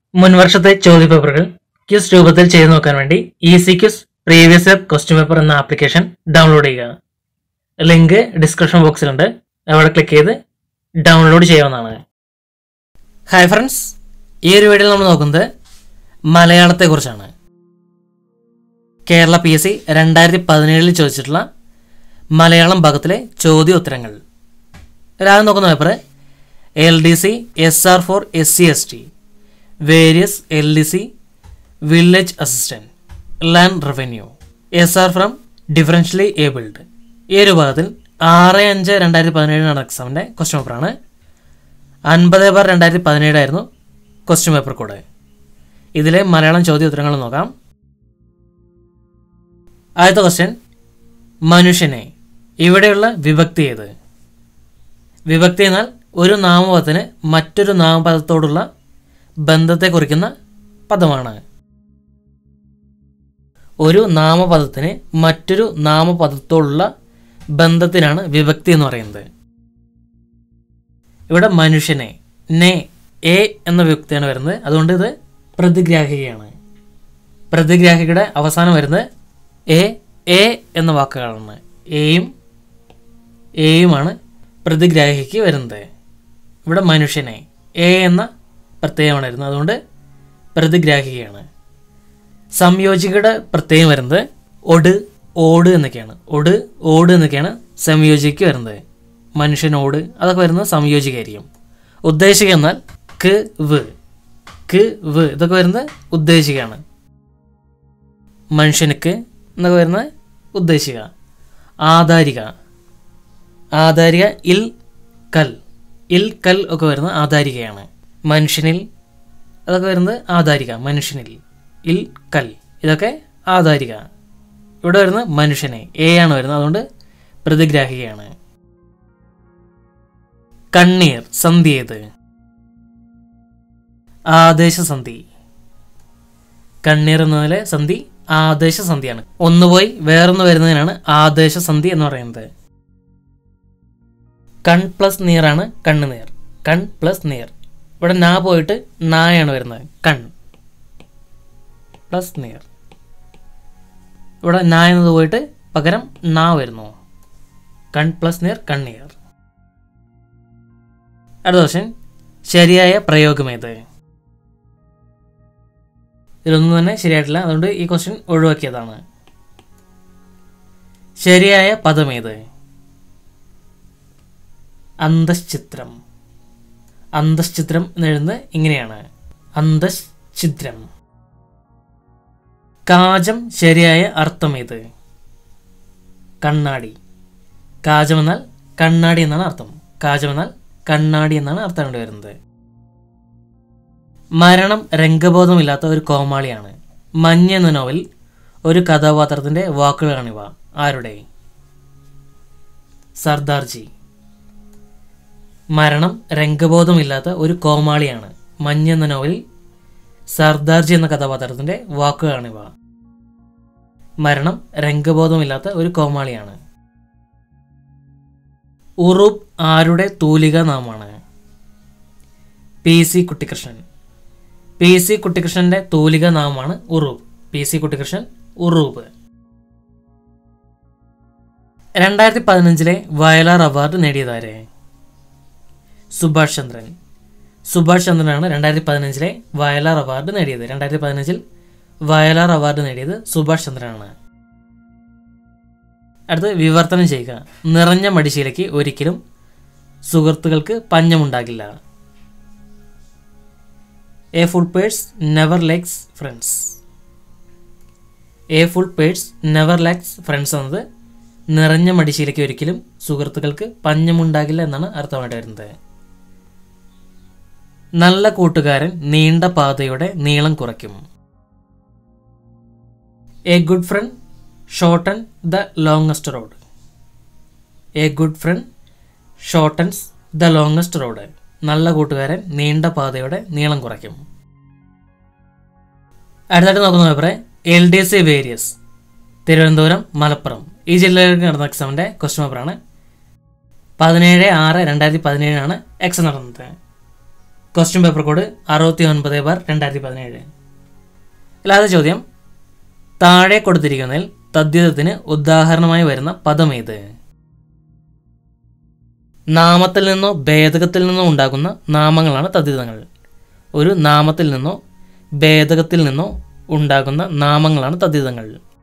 മുൻ വർഷത്തെ ചോദ്യപേപ്പറുകൾ ക്യൂസ് രൂപത്തിൽ ചെയ്തു നോക്കാൻ വേണ്ടി easy Q's previous year question paper എന്ന ആപ്ലിക്കേഷൻ ഡൗൺലോഡ് ചെയ്യുക ലിങ്ക് ഡിസ്ക്രിപ്ഷൻ ബോക്സിലുണ്ട് അവിടെ ക്ലിക്ക് ചെയ്ത് ഡൗൺലോഡ് ചെയ്യാവുന്നതാണ് ഹായ് ഫ്രണ്ട്സ് ഈ ഒരു വീഡിയോയിൽ നമ്മൾ നോക്കുന്നത് മലയാളത്തെക്കുറിച്ചാണ് കേരള പി എസ് സി രണ്ടായിരത്തി പതിനേഴിൽ ചോദിച്ചിട്ടുള്ള മലയാളം ഭാഗത്തിലെ ചോദ്യ ഉത്തരങ്ങൾ രാവിലെ നോക്കുന്ന paper L D C S R for S C S T various L D C village assistant land revenue S R from differentially abled ഈ ഒരു ഭാഗത്തിൽ ആറ് അഞ്ച് രണ്ടായിരത്തി പതിനേഴ് നടന്ന എക്സാമിൻ്റെ ക്വസ്റ്റ്യൻ പേപ്പറാണ് അൻപത് ബാർ രണ്ടായിരത്തി പതിനേഴായിരുന്നു ക്വസ്റ്റ്യൻ പേപ്പർ കൂടെ ഇതിലെ മലയാളം ചോദ്യ ഉത്തരങ്ങൾ നോക്കാം ആദ്യത്തെ ക്വസ്റ്റ്യൻ മനുഷ്യനെ ഇവിടെയുള്ള വിഭക്തി ഏത് വിഭക്തി എന്നാൽ ഒരു നാമപദത്തിന് മറ്റൊരു നാമപദത്തോടുള്ള ബന്ധത്തെ കുറിക്കുന്ന പദമാണ് ഒരു നാമപദത്തിന് മറ്റൊരു നാമപദത്തോടുള്ള ബന്ധത്തിനാണ് വിഭക്തി എന്ന് പറയുന്നത് ഇവിടെ മനുഷ്യനെ നെ എ എന്ന വിഭക്തിയാണ് വരുന്നത് അതുകൊണ്ട് ഇത് പ്രതിഗ്രാഹികയാണ് പ്രതിഗ്രാഹികയുടെ അവസാനം വരുന്നത് എ എ എന്ന വാക്കുകളാണ് എയും എയുമാണ് പ്രതിഗ്രാഹിക്ക് വരുന്നത് ഇവിടെ മനുഷ്യനെ എ എന്ന പ്രത്യയമാണ് വരുന്നത് അതുകൊണ്ട് പ്രതിഗ്രാഹികയാണ് സംയോജികയുടെ പ്രത്യയം വരുന്നത് ഒട് ഓട് എന്നൊക്കെയാണ് ഒട് ഓട് എന്നൊക്കെയാണ് സംയോജിക്ക് വരുന്നത് മനുഷ്യനോട് അതൊക്കെ വരുന്നത് സംയോജികായിരിക്കും ഉദ്ദേശിക എന്നാൽ ക്ക് വ് ക്ക് വ് ഇതൊക്കെ വരുന്നത് ഉദ്ദേശികയാണ് മനുഷ്യനുക്ക് എന്നൊക്കെ വരുന്നത് ഉദ്ദേശിക ആധാരിക ആധാരിക ഇൽ കൽ ഇൽ കൽ ഒക്കെ വരുന്നത് ആധാരികയാണ് മനുഷ്യനിൽ അതൊക്കെ വരുന്നത് ആധാരിക മനുഷ്യനിൽ ഇൽ കൽ ഇതൊക്കെ ആധാരിക ഇവിടെ വരുന്നത് മനുഷ്യനെ എ ആണ് വരുന്നത് അതുകൊണ്ട് പ്രതിഗ്രാഹികയാണ് കണ്ണീർ സന്ധി ഏത് ആദേശസന്ധി കണ്ണീർ എന്നതിലെ സന്ധി ആദേശസന്ധിയാണ് ഒന്ന് പോയി വേറൊന്ന് വരുന്നതിനാണ് ആദേശസന്ധി എന്ന് പറയുന്നത് കൺ പ്ലസ് നീറാണ് കണ്ണുനീർ കൺ പ്ലസ് നീർ ഇവിടെ നാ പോയിട്ട് നായാണ് വരുന്നത് കൺ പ്ലസ് നീർ ഇവിടെ നാ എന്നത് പോയിട്ട് പകരം നാ വരുന്നു കൺ പ്ലസ് നീർ കണ്ണീർ അടുത്ത ക്വസ്റ്റ്യൻ ശരിയായ പ്രയോഗം ഏത് ഇതിലൊന്നും തന്നെ ശരിയായിട്ടില്ല അതുകൊണ്ട് ഈ ക്വസ്റ്റ്യൻ ഒഴിവാക്കിയതാണ് ശരിയായ പദം ഏത് അന്തശ്ചിത്രം അന്തശ്ചിത്രം എന്നെഴുതുന്നത് ഇങ്ങനെയാണ് അന്തശ്ചിത്രം കാജം ശരിയായ അർത്ഥം ഏത് കണ്ണാടി കാജം എന്നാൽ കണ്ണാടി എന്നാണ് അർത്ഥം കാജം എന്നാൽ കണ്ണാടി എന്നാണ് അർത്ഥം കൊണ്ട് വരുന്നത് മരണം രംഗബോധമില്ലാത്ത ഒരു കോമാളിയാണ് മഞ്ഞ എന്ന നോവൽ ഒരു കഥാപാത്രത്തിന്റെ വാക്കുകളാണിവ ആരുടെ സർദാർജി മരണം രംഗബോധമില്ലാത്ത ഒരു കോമാളിയാണ് മഞ്ഞ എന്ന നോവലിൽ സർദാർജി എന്ന കഥാപാത്രത്തിന്റെ വാക്കുകളാണിവ മരണം രംഗബോധമില്ലാത്ത ഒരു കോമാളിയാണ് ഉറൂബ് ആരുടെ തൂലിക നാമാണ് P C Kuttikrishnan P C കുട്ടിക്കൃഷ്ണന്റെ തൂലിക നാമമാണ് ഉറൂബ് പി സി കുട്ടിക്കൃഷ്ണൻ ഉറൂബ് രണ്ടായിരത്തി പതിനഞ്ചിലെ വയലാർ അവാർഡ് നേടിയതാരെ സുഭാഷ് ചന്ദ്രൻ സുഭാഷ് ചന്ദ്രനാണ് രണ്ടായിരത്തി പതിനഞ്ചിലെ വയലാർ അവാർഡ് നേടിയത് രണ്ടായിരത്തി പതിനഞ്ചിൽ വയലാർ അവാർഡ് നേടിയത് സുഭാഷ് ചന്ദ്രനാണ് അടുത്ത് വിവർത്തനം ചെയ്യുക നിറഞ്ഞ മടിശീലയ്ക്ക് ഒരിക്കലും സുഹൃത്തുക്കൾക്ക് പഞ്ഞമുണ്ടാകില്ല a full purse never lacks friends a full purse never lacks friends എന്നത് നിറഞ്ഞ മടിശീലയ്ക്ക് ഒരിക്കലും സുഹൃത്തുക്കൾക്ക് പഞ്ഞമുണ്ടാകില്ല എന്നാണ് അർത്ഥമായിട്ട് വരുന്നത് നല്ല കൂട്ടുകാരൻ നീണ്ട പാതയുടെ നീളം കുറയ്ക്കും a good friend shorten the longest road a good friend shortens the longest road നല്ല കൂട്ടുകാരൻ നീണ്ട പാതയുടെ നീളം കുറയ്ക്കും അടുത്തായിട്ട് നോക്കുന്ന പേപ്പറെ L D C various Thiruvananthapuram Malappuram ഈ ജില്ലയിലേക്ക് നടന്ന എക്സാമിൻ്റെ ക്വസ്റ്റ്യൻ പേപ്പറാണ് പതിനേഴ് ആറ് രണ്ടായിരത്തി പതിനേഴിനാണ് എക്സാം നടന്നത് ക്വസ്റ്റ്യൻ പേപ്പർ കോഡ് അറുപത്തി ഒൻപത് ബാർ രണ്ടായിരത്തി പതിനേഴ് അല്ലാതെ ചോദ്യം താഴെ കൊടുത്തിരിക്കുന്നതിൽ തദ്ധിതത്തിന് ഉദാഹരണമായി വരുന്ന പദമേത് നാമത്തിൽ നിന്നോ ഭേദകത്തിൽ നിന്നോ ഉണ്ടാകുന്ന നാമങ്ങളാണ് തദ്ധിതങ്ങൾ ഒരു നാമത്തിൽ നിന്നോ ഭേദകത്തിൽ നിന്നോ ഉണ്ടാകുന്ന നാമങ്ങളാണ് തദ്ധിതങ്ങൾ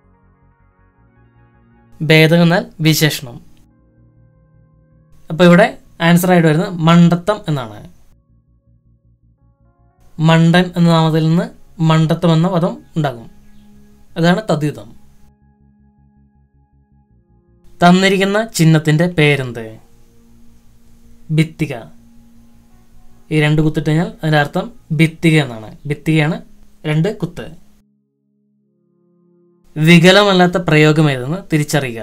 ഭേദകം എന്നാൽ വിശേഷണം അപ്പോൾ ഇവിടെ ആൻസർ ആയിട്ട് വരുന്നത് മണ്ടത്തം എന്നാണ് മണ്ടൻ എന്ന നാമത്തിൽ നിന്ന് മണ്ടത്തം എന്ന പദം ഉണ്ടാകും അതാണ് തദ്ധിതം തന്നിരിക്കുന്ന ചിഹ്നത്തിന്റെ പേരെന്ത് ഭിത്തിക ഈ രണ്ട് കുത്തിട്ട് കഴിഞ്ഞാൽ അതിന്റെ അർത്ഥം ഭിത്തിക എന്നാണ് ഭിത്തികയാണ് രണ്ട് കുത്ത് വികലമല്ലാത്ത പ്രയോഗം ഏതെന്ന് തിരിച്ചറിയുക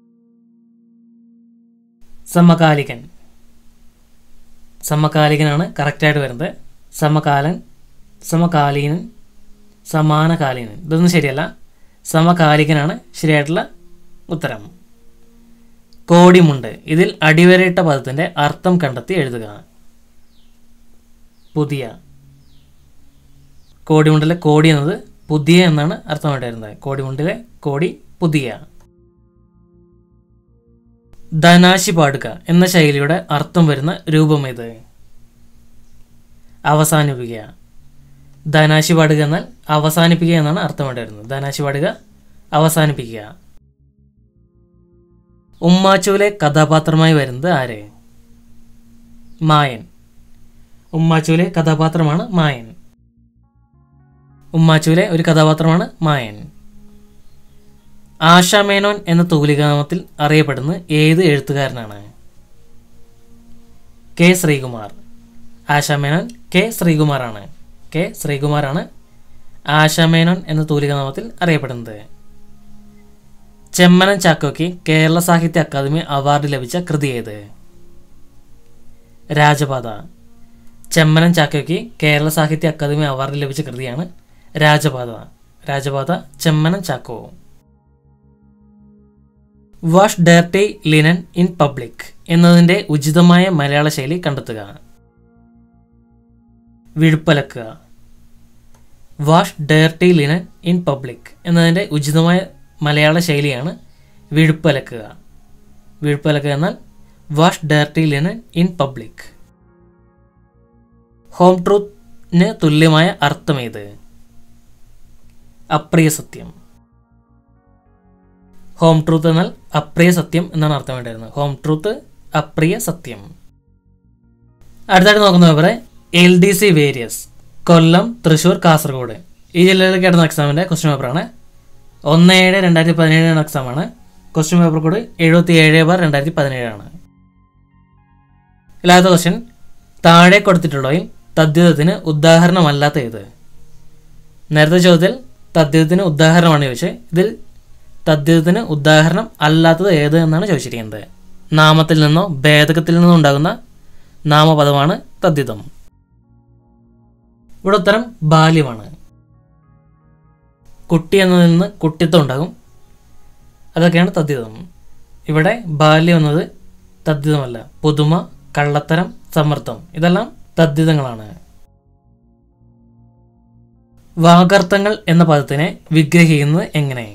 സമകാലികൻ സമകാലികനാണ് കറക്റ്റായിട്ട് വരുന്നത് സമകാലൻ സമകാലീനൻ സമാനകാലീനൻ ഇതൊന്നും ശരിയല്ല സമകാലികനാണ് ശരിയായിട്ടുള്ള ഉത്തരം കോടിമുണ്ട് ഇതിൽ അടിവരയിട്ട പദത്തിന്റെ അർത്ഥം കണ്ടെത്തി എഴുതുക പുതിയ കോടിമുണ്ടിലെ കോടി എന്നത് പുതിയ എന്നാണ് അർത്ഥമായിട്ട് വരുന്നത് കോടിമുണ്ടിലെ കോടി പുതിയ ധനാശി പാടുക എന്ന ശൈലിയുടെ അർത്ഥം വരുന്ന രൂപം ഏത് അവസാനിപ്പിക്കുക ധനാശി പാടുക എന്നാൽ അവസാനിപ്പിക്കുക എന്നാണ് അർത്ഥമായിട്ട് വരുന്നത് ധനാശി പാടുക അവസാനിപ്പിക്കുക ഉമ്മാച്ചുവിലെ കഥാപാത്രമായി വരുന്നത് ആര് മായൻ ഉമ്മാച്ചുവിലെ കഥാപാത്രമാണ് മായൻ ഉമ്മാച്ചുവിലെ ഒരു കഥാപാത്രമാണ് മായൻ ആശാമേനോൻ എന്ന തൂലികാമത്തിൽ അറിയപ്പെടുന്ന ഏത് എഴുത്തുകാരനാണ് കെ ശ്രീകുമാർ ആശാമേനോൻ കെ ശ്രീകുമാറാണ് കെ ശ്രീകുമാറാണ് ആശാമേനോൻ എന്ന തൂലികാനാമത്തിൽ അറിയപ്പെടുന്നത് ചെമ്മനം ചാക്കോയ്ക്ക് കേരള സാഹിത്യ അക്കാദമി അവാർഡ് ലഭിച്ച കൃതി ഏത് രാജപാത ചെമ്മനം ചാക്കോയ്ക്ക് കേരള സാഹിത്യ അക്കാദമി അവാർഡ് ലഭിച്ച കൃതിയാണ് Rajapatha Rajapatha Chemmanam Chacko wash dirty linen in public എന്നതിൻ്റെ ഉചിതമായ മലയാള ശൈലി കണ്ടെത്തുക വിഴുപ്പലക്കുക wash dirty linen in public എന്നതിൻ്റെ ഉചിതമായ മലയാള ശൈലിയാണ് വിഴുപ്പലക്കുക വിഴുപ്പലക്കുക എന്നാൽ wash dirty linen in public home ട്രൂത്തിന് തുല്യമായ അർത്ഥമേത് അപ്രിയ സത്യം ഹോം ട്രൂത്ത് എന്നാൽ അപ്രിയ സത്യം എന്നാണ് അർത്ഥം വേണ്ടിയിരുന്നത് ഹോം ട്രൂത്ത് അപ്രിയ സത്യം അടുത്തായിട്ട് നോക്കുന്ന paper L D C various Kollam Thrissur Kasaragod ഈ ജില്ലയിലേക്ക് കിടന്ന എക്സാമിൻ്റെ ക്വസ്റ്റ്യൻ പേപ്പറാണ് ഒന്ന് ഏഴ് രണ്ടായിരത്തി പതിനേഴാണ് എക്സാമാണ് ക്വസ്റ്റ്യൻ പേപ്പർ കോഡ് എഴുപത്തി ഏഴ് ബാർ രണ്ടായിരത്തി പതിനേഴാണ് ഇല്ലാത്ത ക്വസ്റ്റ്യൻ താഴെ കൊടുത്തിട്ടുള്ളവയിൽ തദ്ധിതത്തിന് ഉദാഹരണമല്ലാത്ത ഏത് നേരത്തെ ചോദ്യത്തിൽ തദ്ധിതത്തിന് ഉദാഹരണമാണ് ചോദിച്ചത് ഇതിൽ തദ്ധിതത്തിന് ഉദാഹരണം അല്ലാത്തത് ഏത് എന്നാണ് ചോദിച്ചിരിക്കുന്നത് നാമത്തിൽ നിന്നോ ഭേദകത്തിൽ നിന്നോ ഉണ്ടാകുന്ന നാമപദമാണ് തദ്ധിതം ഇവിടെ ഉത്തരം ബാല്യമാണ് കുട്ടി എന്നതിൽ നിന്ന് കുട്ടിത്വം ഉണ്ടാകും അതൊക്കെയാണ് തദ്ധിതം ഇവിടെ ബാല്യം എന്നത് തദ്ധിതമല്ല പുതുമ കള്ളത്തരം സമ്മർദ്ദം ഇതെല്ലാം തദ്ധിതങ്ങളാണ് വാകർത്തങ്ങൾ എന്ന പദത്തിനെ വിഗ്രഹിക്കുന്നത് എങ്ങനെ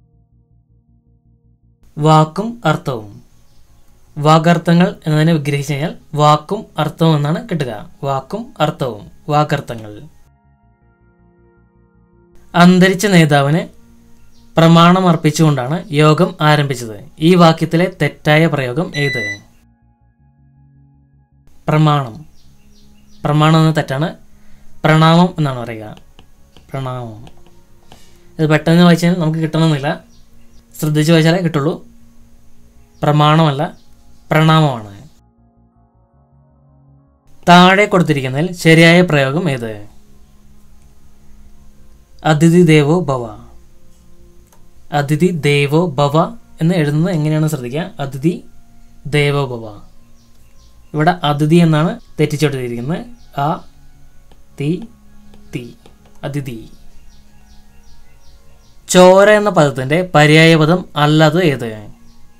വാക്കും അർത്ഥവും വാകർത്തങ്ങൾ എന്നതിനെ വിഗ്രഹിച്ചു കഴിഞ്ഞാൽ വാക്കും അർത്ഥവും എന്നാണ് കിട്ടുക വാക്കും അർത്ഥവും വാകർത്തങ്ങൾ അന്തരിച്ച നേതാവിന് പ്രമാണം അർപ്പിച്ചുകൊണ്ടാണ് യോഗം ആരംഭിച്ചത് ഈ വാക്യത്തിലെ തെറ്റായ പ്രയോഗം ഏത് പ്രമാണം പ്രമാണം എന്ന തെറ്റാണ് പ്രണാമം എന്നാണ് പറയുക പ്രണാമം ഇത് പെട്ടെന്ന് വായിച്ചാൽ നമുക്ക് കിട്ടണമെന്നില്ല ശ്രദ്ധിച്ച് വായിച്ചാലേ കിട്ടുള്ളൂ പ്രമാണമല്ല പ്രണാമമാണ് താഴെ കൊടുത്തിരിക്കുന്നതിൽ ശരിയായ പ്രയോഗം ഏത് അതിഥി ദേവോ ഭവ അതിഥി ദേവോ ഭവ എന്ന് എഴുതുന്നത് എങ്ങനെയാണ് ശ്രദ്ധിക്കുക അതിഥി ദേവോ ഭവ ഇവിടെ അതിഥി എന്നാണ് തെറ്റിച്ചെടുത്തിരിക്കുന്നത് ആ തി തി അതിഥി ചോര എന്ന പദത്തിന്റെ പര്യായ പദം അല്ലാതെ ഏത്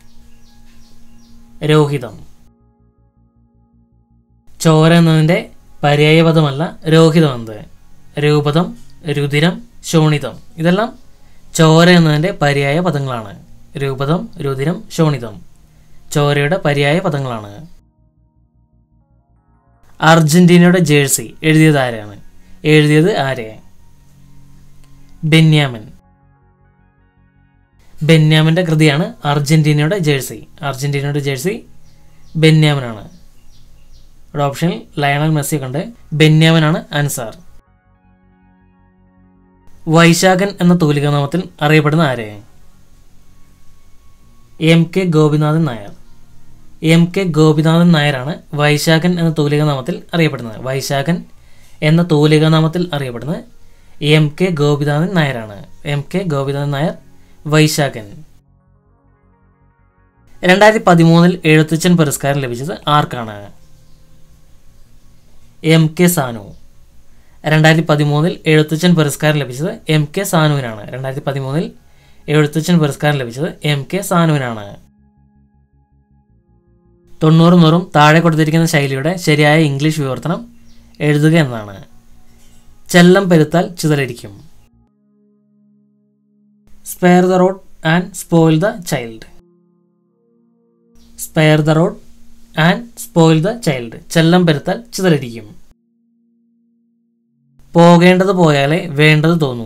രോഹിതം ചോര എന്നതിന്റെ പര്യായപദമല്ല രോഹിതമെന്ത് രൂപതം രുതിരം ശോണിതം ഇതെല്ലാം ചോര എന്നതിൻ്റെ പര്യായ പദങ്ങളാണ് രൂപതം രുതിരം ശോണിതം ചോരയുടെ പര്യായ പദങ്ങളാണ് അർജന്റീനയുടെ ജേഴ്സി എഴുതിയത് ആരാണ് എഴുതിയത് ആരെ ബെന്യാമിൻ ബെന്യാമിൻ്റെ കൃതിയാണ് അർജന്റീനയുടെ ജേഴ്സി അർജന്റീനയുടെ ജേഴ്സി ബെന്യാമിനാണ് ഇവിടെ ഓപ്ഷനിൽ ലയണൽ മെസ്സി കണ്ട് ബെന്യാമിനാണ് ആൻസർ വൈശാഖൻ എന്ന തൂലികാനാമത്തിൽ അറിയപ്പെടുന്ന ആരെ M K Gopinathan Nair M K Gopinathan നായരാണ് വൈശാഖൻ എന്ന തൂലികാനാമത്തിൽ അറിയപ്പെടുന്നത് വൈശാഖൻ എന്ന തൂലികാനാമത്തിൽ അറിയപ്പെടുന്നത് എം കെ ഗോപിനാഥൻ നായരാണ് എം കെ ഗോപിനാഥൻ നായർ വൈശാഖൻ രണ്ടായിരത്തി പതിമൂന്നിൽ എഴുത്തച്ഛൻ പുരസ്കാരം ലഭിച്ചത് ആർക്കാണ് എം കെ സാനു രണ്ടായിരത്തി പതിമൂന്നിൽ എഴുത്തച്ഛൻ പുരസ്കാരം ലഭിച്ചത് എം കെ സാനുവിനാണ് രണ്ടായിരത്തി പതിമൂന്നിൽ എഴുത്തച്ഛൻ പുരസ്കാരം ലഭിച്ചത് എം കെ സാനുവിനാണ് തൊണ്ണൂറ് നൂറും താഴെ കൊടുത്തിരിക്കുന്ന ശൈലിയുടെ ശരിയായ ഇംഗ്ലീഷ് വിവർത്തനം എഴുതുക എന്നതാണ് ചെല്ലം പെരുത്താൽ ചിതലരിക്കും spare the rod and spoil the child spare the rod and spoil the child ചെല്ലം പെരുത്താൽ ചിതലരിക്കും പോകേണ്ടത് പോയാലേ വേണ്ടത് തോന്നൂ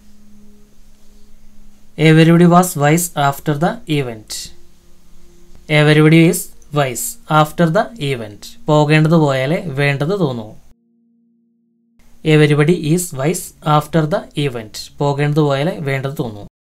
everybody was wise after the event everybody is wise after the event പോകേണ്ടത് പോയാലേ വേണ്ടത് തോന്നൂ everybody is wise after the event പോകേണ്ടത് പോയാലേ വേണ്ടത് തോന്നൂ